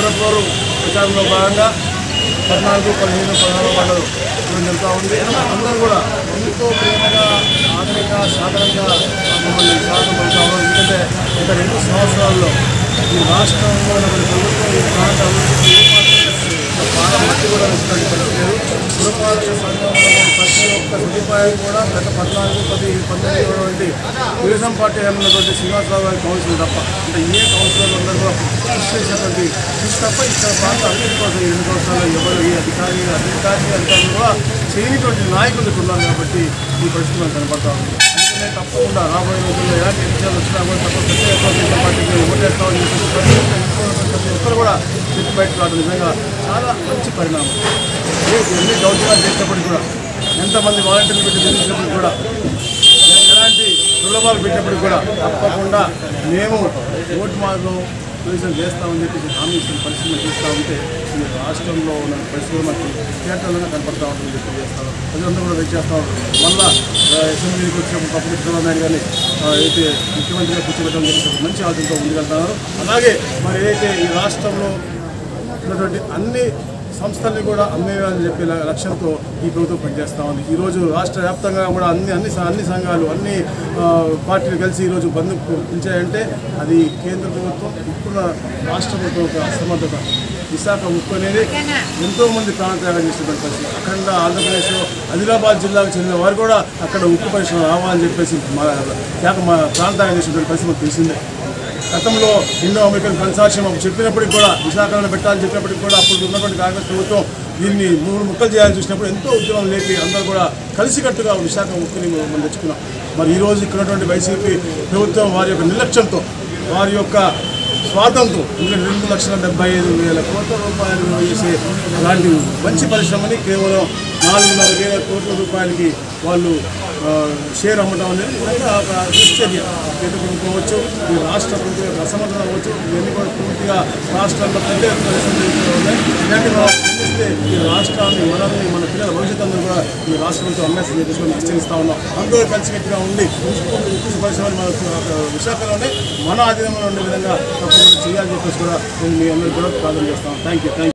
అమరపూరు ప్రచారంలో భాగంగా పద్నాలుగు పదిహేను పదహారు వార్డులు ఇప్పుడు జరుగుతూ ఉంది అందరూ కూడా ఎంతో ప్రేమగా ఆధునిక సాధారణంగా మమ్మల్ని స్వాగతం పలుకుతా ఉన్నారు ఎందుకంటే గత రెండు సంవత్సరాల్లో ఈ రాష్ట్రంలో ఉన్నటువంటి ప్రభుత్వం ఈ ప్రాంత అభివృద్ధికి ఏమాత్రం బాగా మట్టి కూడా వేసినటువంటి పరిస్థితి లేదు పురపాలక సంఘంలో ప్రతి ఒక్క సదుపాయం కూడా గత పద్నాలుగు పది పంతొమ్మిది ఉన్నటువంటి తెలుగుదేశం పార్టీ ఉన్నటువంటి శ్రీనివాసరావు గారి కౌన్సిల్ తప్ప అంటే ఏ కౌన్సిలర్ అందరూ కూడా కృషి చేసినటువంటి కృషి తప్ప ఇక్కడ ప్రాంత అభివృద్ధి కోసం ఈ రెండు సంవత్సరాలు ఎవరు ఏ అధికారి అధికారి అధికారులు కూడా చేయనిటువంటి నాయకులు ఇక్కడ ఉన్నారు కాబట్టి ఈ పరిస్థితి మనకు కనపడతా ఉంది అందుకనే తప్పకుండా రాబోయే రోజుల్లో ఎలాంటి విషయాలు వచ్చినా కూడా తప్ప ప్రతి ఒక్క తెలుగుదేశం పార్టీకి ఓటేస్తామని చెప్పి ప్రతి ఒక్క ఇంట్లో ప్రతి ఒక్కరు కూడా చెప్పి బయటకు రావడం నిజంగా చాలా మంచి పరిణామం ఏ ఎన్ని దౌత్యాలు చేసినప్పటికీ కూడా ఎంతమంది వాలంటీర్లు పెట్టి నిర్మించినప్పటికీ కూడా ఎ- ఎలాంటి ప్రలోభాలు పెట్టినప్పటికీ కూడా తప్పకుండా మేము ఓటు మార్గం ప్రవేశం చేస్తామని చెప్పేసి హామీ ఇస్తున్న పరిస్థితులు చూస్తూ ఉంటే ఈ రాష్ట్రంలో ఉన్న పరిస్థితులు మనకి కేటర్లుగా కనపడతా ఉంటుంది చెప్పి చేస్తాం ప్రజలందరూ కూడా వెయిట్ చేస్తా ఉంటారు మళ్ళా ఆ, అసెంబ్లీకి వచ్చినప్పుడు పప్పు చంద్రబాబు నాయుడు గారిని ఆ, అయితే ముఖ్యమంత్రిగా కూర్చోబెట్టడం చెప్పి మంచి ఆలోచనతో ముందుకెళ్తున్నారు అలాగే మరి ఏదైతే ఈ రాష్ట్రంలో ఉన్నటువంటి అన్ని సంస్థల్ని కూడా అమ్మేయాలని చెప్పే ల- లక్ష్యంతో ఈ ప్రభుత్వం పనిచేస్తూ ఉంది ఈరోజు రాష్ట్ర వ్యాప్తంగా కూడా అన్ని అన్ని స- అన్ని సంఘాలు అన్ని ఆ, పార్టీలు కలిసి ఈరోజు బంద్ పిలిచాయంటే అది కేంద్ర ప్రభుత్వం ఇప్పుడున్న రాష్ట్ర ప్రభుత్వం యొక్క అసమర్థత విశాఖ ఉక్కు అనేది ఎంతో మంది ప్రాణత్యాగం చేసినటువంటి పరిస్థితి అఖండ ఆంధ్రప్రదేశ్ ఆదిలాబాద్ జిల్లాకు చెందిన వారు కూడా అక్కడ ఉక్కు పరిశ్రమ రావాలని చెప్పేసి మా త్యాగ మా ప్రాంతాన్ని చేసినటువంటి పరిస్థితి మనకు తెలిసిందే గతంలో ఇండో అమెరికన్ కన్సార్షియం అప్పుడు చెప్పినప్పటికి కూడా విశాఖలో పెట్టాలని చెప్పినప్పటికి కూడా అప్పుడు ఉన్నటువంటి కాంగ్రెస్ ప్రభుత్వం దీన్ని మూడు ముక్కలు చేయాలని చూసినప్పుడు ఎంతో ఉద్యమం లేపి అందరూ కూడా కలిసికట్టుగా విశాఖ ఉక్కుని మనం తెచ్చుకున్నాం మరి ఈ రోజు ఇక్కడ ఉన్నటువంటి వైసీపీ ప్రభుత్వం వారి యొక్క నిర్లక్ష్యంతో వారి యొక్క స్వార్థంతో ఎందుకంటే రెండు లక్షల డెబ్బై ఐదు వేల కోట్ల రూపాయలు వేసే అలాంటి మంచి పరిశ్రమని కేవలం నాలుగున్నర వేల కోట్ల రూపాయలకి వాళ్ళు ఆ, షేర్ అమ్మటం అనేది నిజంగా ఒక దుశ్చర్య కేంద్ర ప్రభుత్వం అవ్వచ్చు ఈ రాష్ట్ర ప్రభుత్వం యొక్క అసమర్థత అవ్వచ్చు ఇవన్నీ కూడా పూర్తిగా రాష్ట్రాల్లో పెద్ద ఎత్తున పరిస్థితులు ఉన్నాయి ఇలాంటి మనం ఖండిస్తే ఈ రాష్ట్రాన్ని మనల్ని మన పిల్లల భవిష్యత్తు అందరూ కూడా ఈ రాష్ట్ర ప్రభుత్వం అమ్మేసి తీసుకొని హెచ్చరిస్తా ఉన్నాం అందరూ కలిసికట్టుగా ఉండి ఉక్కు ఉక్కు పరిశ్రమని మన ఆ, విశాఖలోనే మన ఆధీనంలో ఉండే విధంగా తప్పకుండా చేయాలని చెప్పేసి కూడా నేను మీ అందరికీ కూడా ప్రార్థన చేస్తాను థ్యాంక్ యూ థ్యాంక్ యూ